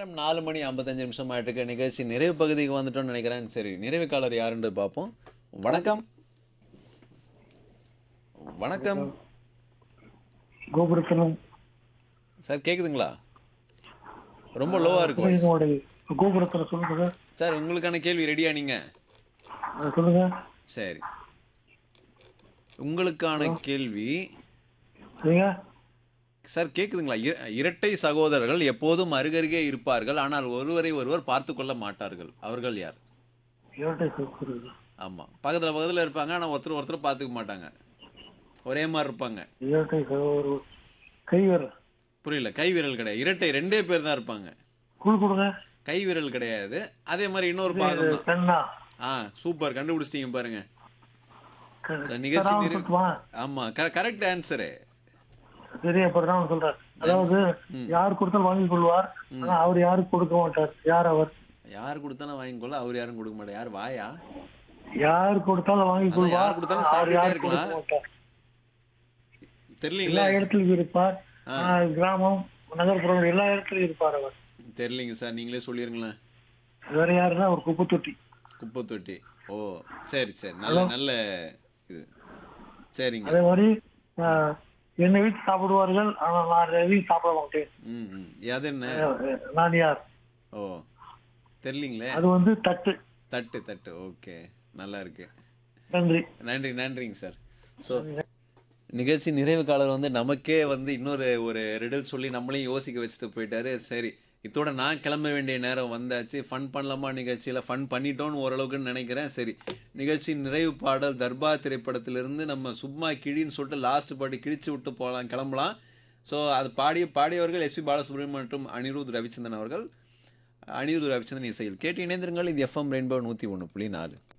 நேரம் நாலு மணி ஐம்பத்தஞ்சு நிமிஷம் ஆயிட்டு நிகழ்ச்சி நிறைவு பகுதிக்கு வந்துட்டோம்னு நினைக்கிறேன் சரி நிறைவு காலர் யாருன்னு பார்ப்போம் வணக்கம் வணக்கம் கோபுரத்தனம் சார் கேக்குதுங்களா ரொம்ப லோவா இருக்கு voice. உங்களுடைய கோபுரத்தில் சொல்லுங்க சார் சார் உங்களுக்கான கேள்வி ரெடியா நீங்க அது சொல்லுங்க சரி உங்களுக்கான கேள்வி சரிங்க சார் கேக்குதுங்களா இர- இரட்டை சகோதரர்கள் எப்போதும் அருகருகே இருப்பார்கள் ஆனால் ஒருவரை ஒருவர் பார்த்து கொள்ள மாட்டார்கள் அவர்கள் யார் இரட்டை சொற்கிறது ஆமா பக்கத்துல பக்கத்துல இருப்பாங்க ஆனா ஒருத்தர் ஒருத்தர் பார்த்துக்க மாட்டாங்க ஒரே மாதிரி இருப்பாங்க இரட்டை சகோதரர் கைவர் புரியல கை விரல் கிடையாது இரட்டை ரெண்டே பேர் தான் இருப்பாங்க குழு கொடுங்க கை விரல் கிடையாது அதே மாதிரி இன்னொரு பாகம் தான் கண்ணா ஆ சூப்பர் கண்டுபிடிச்சிட்டீங்க பாருங்க க- சார், நிகழ்ச்சி நான் நிறை- சொல்லட்டுமா? ஆமா கரெக்ட் ஆன்சரு சரி அப்புறம் நான் சொல்றேன் அதாவது யார் கொடுத்தாலும் வாங்கி கொள்வார் ஆனா அவர் யாருக்கு கொடுக்க மாட்டார் யார் அவர் யார் கொடுத்தாலும் வாங்கிக்கொள்ள அவர் யாரும் கொடுக்க மாட்டார் யார் வாயா யார் கொடுத்தாலும் வாங்கி அதான் கொள்வார் யார் கொடுத்தாலும் ஆனா அவர் சாப்பிட்டுட்டே யாருக்கு இருக்கலாம். கொடுக்க மாட்டார் தெரியலீங்களா எல்லா இடத்துலயும் இருப்பார் ஆனா கிராமம் நகர்ப்புறம் எல்லா இடத்துலயும் இருப்பார் அவர் தெரியலீங்க சார் நீங்களே சொல்லிருங்களேன் வேற யாருன்னா ஒரு குப்பை தொட்டி குப்பை தொட்டி ஓ சரி சரி நல்ல நல்ல இது சரிங்க அதே மாதிரி ஆஹ், என்னை வீட்டு சாப்பிடுவார்கள் ஆனால் நான் எதையும் சாப்பிட மாட்டேன் ம் ம் அது என்ன அஹ், நான் யார் ஓ தெரியலீங்களே அது வந்து தட்டு தட்டு தட்டு ஓகே நல்லா இருக்கு நன்றி நன்றி நன்றிங்க சார் ஸோ நிகழ்ச்சி நிறைவு காலர் வந்து நமக்கே வந்து இன்னொரு ஒரு ரிடல் சொல்லி நம்மளையும் யோசிக்க வச்சுட்டு போயிட்டாரு சரி இதோட நான் கிளம்ப வேண்டிய நேரம் வந்தாச்சு ஃபன் பண்ணலாமா நிகழ்ச்சியில் ஃபன் பண்ணிட்டோன்னு ஓரளவுக்குன்னு நினைக்கிறேன் சரி நிகழ்ச்சி நிறைவு பாடல் தர்பார் திரைப்படத்திலிருந்து நம்ம சும்மா கிழின்னு சொல்லிட்டு லாஸ்ட் பாடி கிழிச்சு விட்டு போகலாம் கிளம்பலாம் ஸோ அது பாடிய பாடியவர்கள் எஸ்பி பாலசுப்ரமணியம் மற்றும் அனிருத் ரவிச்சந்திரன் அவர்கள் அனிருத் ரவிச்சந்திரன் இசையில் கேட்டு இணைந்திருங்கள் இது எஃப்எம் ரெயின்போ நூற்றி ஒன்று புள்ளி நாலு